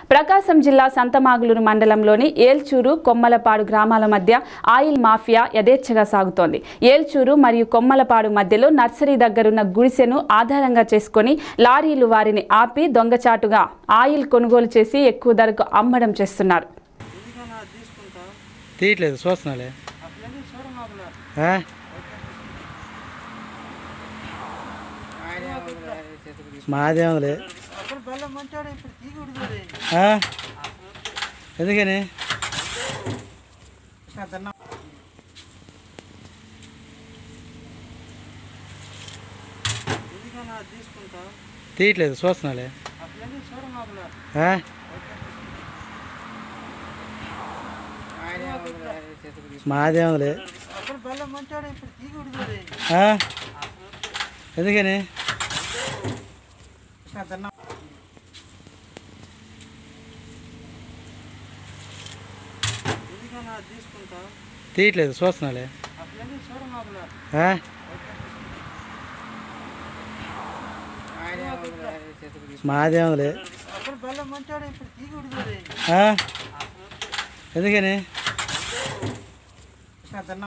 ప్రకాశం జిల్లా సంతమాగులూరు మండలంలోని ఏల్చూరు కొమ్మలపాడు గ్రామాల మధ్య ఆయిల్ మాఫియా యథేచ్ఛగా సాగుతోంది ఏల్చూరు మరియు కొమ్మలపాడు మధ్యలో నర్సరీ దగ్గరున్న గుడిసెను ఆధారంగా చేసుకొని లారీలు వారిని ఆపి దొంగచాటుగా ఆయిల్ కొనుగోలు చేసి ఎక్కువ ధరకు అమ్మడం చేస్తున్నారు తీయట్లేదు చూస్తున్నాలే ఆ? మాదేముందిలే ఆ? ఎందుకని తీయట్లేదు చూస్తున్నాలే ఆ? మాదేముందిలే ఆ? ఎందుకని తీయట్లేదు చూస్తున్నాలే ఆ? మాదేముందిలే ఆ? ఎందుకని